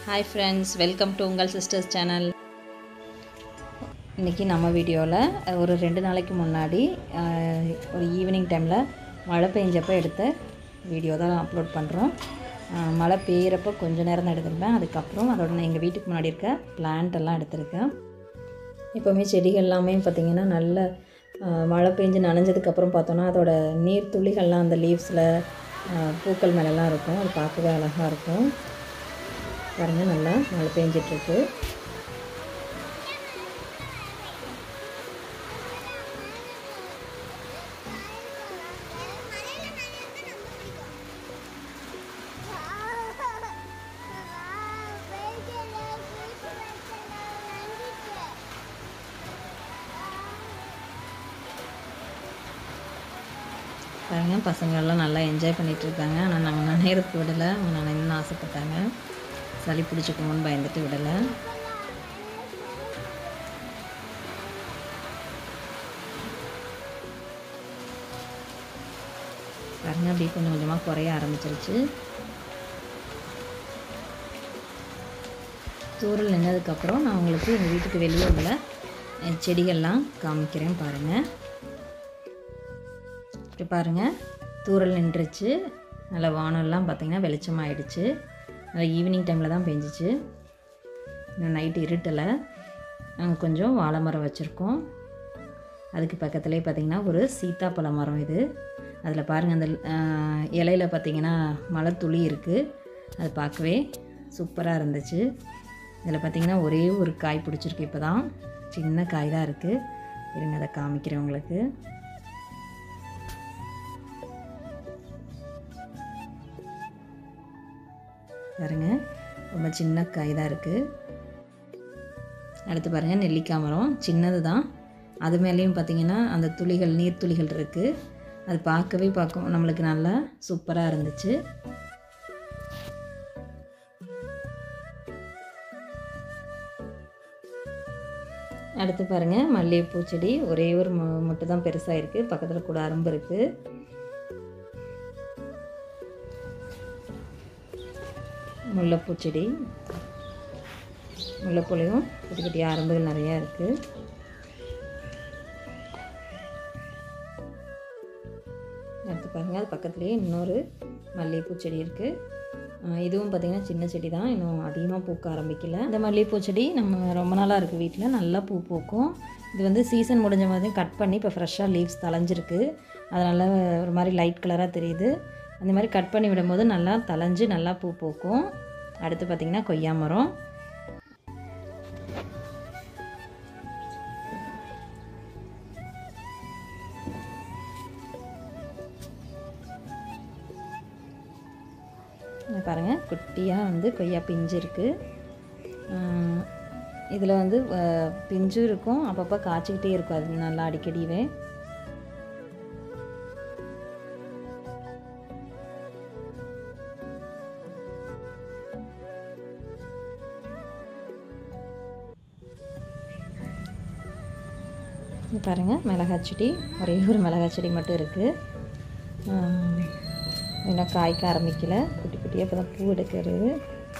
hi friends welcome to உங்கள் sisters channel இன்றைக்கி நம்ம வீடியோவில் ஒரு ரெண்டு நாளைக்கு முன்னாடி அஹ், ஒரு ஈவினிங் டைமில் மழை பெஞ்சப்போ எடுத்த வீடியோ தான் அப்லோட் பண்ணுறோம் அஹ், மழை பெய்கிறப்போ கொஞ்ச நேரம் தான் எடுத்திருப்பேன் அதுக்கப்புறம் அதோட நான் எங்கள் வீட்டுக்கு முன்னாடி இருக்க plant எல்லாம் எடுத்திருக்கேன் எப்போவுமே செடிகள் எல்லாமே பார்த்திங்கன்னா நல்ல அஹ், மழை பெஞ்சு நனைஞ்சதுக்கப்புறம் பார்த்தோன்னா அதோட நீர் துளிகள்லாம் அந்த லீவ்ஸில் பூக்கள் மேலெல்லாம் இருக்கும் அது பார்க்கவே அழகாக இருக்கும் பாருங்கள் நல்லா மழை பெஞ்சிட்ருக்கு பாருங்க பசங்கள்லாம் நல்லா என்ஜாய் பண்ணிட்டு இருக்காங்க ஆனால் நாங்கள் நனையிறதுக்கு விடலை அவங்க நனையணும்னு ஆசைப்பட்டாங்க சளி பிடிச்சிக்குமோன்னு பயந்துட்டு விடலை பாருங்க அப்படியே கொஞ்சம் கொஞ்சமாக குறைய ஆரம்பிச்சிருச்சு தூரல் நின்னதுக்கப்புறம் நான் உங்களுக்கு எங்கள் வீட்டுக்கு வெளியே உள்ள அஹ், செடிகள்லாம் காமிக்கிறேன் பாருங்கள் இப்படி பாருங்கள் தூரல் நின்றுச்சு நல்லா வானம்லாம் பார்த்திங்கன்னா வெளிச்சமாயிடுச்சு நல்லா ஈவினிங் டைமில் தான் பெஞ்சிச்சு இன்னும் நைட்டு இருட்டலை நாங்கள் கொஞ்சம் வாழை மரம் வச்சுருக்கோம் அதுக்கு பக்கத்துலேயே பார்த்திங்கன்னா ஒரு சீத்தாப்பழ மரம் இது அதில் பாருங்கள் அந்த ஆஹ், இலையில பார்த்திங்கன்னா மலை துளி இருக்குது அது பார்க்கவே சூப்பராக இருந்துச்சு இதில் பார்த்திங்கன்னா ஒரே ஒரு காய் பிடிச்சிருக்கு இப்போ தான் சின்ன காய் தான் இருக்குது இருங்க அதை காமிக்கிறேன் உங்களுக்கு பாருங்க ரொம்ப சின்ன காய் தான் இருக்குது அடுத்து பாருங்கள் நெல்லிக்காய் மரம் சின்னது தான் அது மேலேயும் பார்த்தீங்கன்னா அந்த துளிகள் நீர் துளிகள் இருக்குது அது பார்க்கவே பார்க்கும் நம்மளுக்கு நல்லா சூப்பராக இருந்துச்சு அடுத்து பாருங்கள் மல்லிகைப்பூ செடி ஒரே ஒரு மு முட்டை தான் பெருசாக இருக்குது பக்கத்தில் கூட அரும்பு இருக்குது முல்லைப்பூ செடி முல்லைப்பூலையும் குட்டி குட்டி அரும்புகள் நிறையா இருக்குது அடுத்து பாருங்கள் அது பக்கத்துலேயே இன்னொரு மல்லிகைப்பூ செடி இருக்குது இதுவும் பார்த்திங்கன்னா சின்ன செடி தான் இன்னும் அதிகமாக பூக்க ஆரம்பிக்கல இந்த மல்லிகைப்பூ செடி நம்ம ரொம்ப நாளாக இருக்குது வீட்டில் நல்லா பூ பூக்கும் இது வந்து சீசன் முடிஞ்ச மாதிரி கட் பண்ணி இப்போ ஃப்ரெஷ்ஷாக லீவ்ஸ் தளைஞ்சிருக்கு அதனால் ஒரு மாதிரி லைட் கலராக தெரியுது அந்த மாதிரி கட் பண்ணி விடும்போது நல்லா தளைஞ்சு நல்லா பூ பூக்கும் அடுத்து பார்த்திங்கன்னா கொய்யா மரம் இங்க பாருங்கள் குட்டியாக வந்து கொய்யா பிஞ்சு இருக்குது இதில் வந்து அஹ், பிஞ்சும் இருக்கும் அப்பப்போ காய்ச்சிக்கிட்டே இருக்கும் அது நல்லா அடிக்கடிவே இங்க பாருங்கள் மிளகாய் செடி ஒரே ஒரு மிளகாய் செடி மட்டும் இருக்குது இன்னும் காய்க்க ஆரம்பிக்கல குட்டி குட்டியாக இப்போ தான் பூ எடுக்கிறது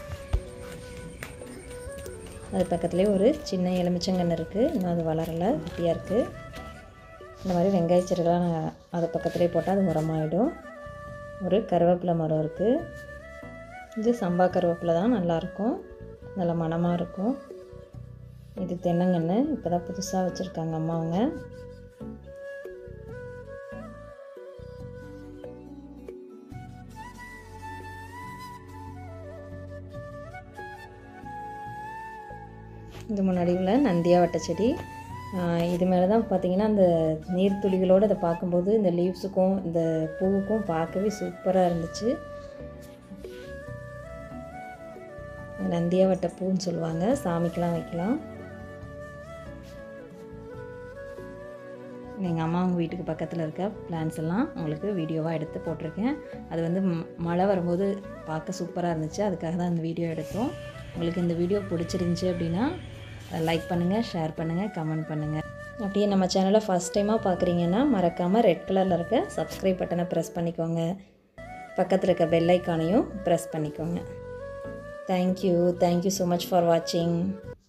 அது பக்கத்துலேயே ஒரு சின்ன எலுமிச்சங்கன்று இருக்குது இன்னும் அது வளரலை குட்டியாக இருக்குது இந்த மாதிரி வெங்காய செடிகளாம் நான் அது பக்கத்துலேயே போட்டால் அது உரமாயிடும் ஒரு கருவேப்பிலை மரம் இருக்குது இது சம்பா கருவேப்பிலை தான் நல்லாயிருக்கும் நல்ல மணமாக இருக்கும் இது தென்னங்கன்று இப்போ தான் புதுசாக வச்சுருக்காங்க அம்மா அவங்க இது முன்னாடி உள்ள நந்தியாவட்ட செடி ஆஹ் இது மேலே தான் பார்த்தீங்கன்னா அந்த நீர்த்துளிகளோடு அதை பார்க்கும்போது இந்த லீவ்ஸுக்கும் இந்த பூவுக்கும் பார்க்கவே சூப்பராக இருந்துச்சு நந்தியாவட்ட பூன்னு சொல்லுவாங்க சாமிக்கெலாம் வைக்கலாம் எங்கள் அம்மா அவங்க வீட்டுக்கு பக்கத்தில் இருக்க பிளான்ஸ் எல்லாம் உங்களுக்கு வீடியோவாக எடுத்து போட்டிருக்கேன் அது வந்து ம- மழை வரும்போது பார்க்க சூப்பராக இருந்துச்சு அதுக்காக தான் இந்த வீடியோ எடுத்தோம் உங்களுக்கு இந்த வீடியோ பிடிச்சிருந்துச்சி அப்படின்னா லைக் பண்ணுங்கள் ஷேர் பண்ணுங்கள் கமெண்ட் பண்ணுங்கள் அப்படியே நம்ம சேனலை ஃபஸ்ட் டைமாக பார்க்குறீங்கன்னா மறக்காமல் ரெட் கலரில் இருக்க சப்ஸ்கிரைப் பட்டனை ப்ரெஸ் பண்ணிக்கோங்க பக்கத்தில் இருக்க பெல் ஐக்கானையும் ப்ரெஸ் பண்ணிக்கோங்க thank you thank you so much for வாட்சிங்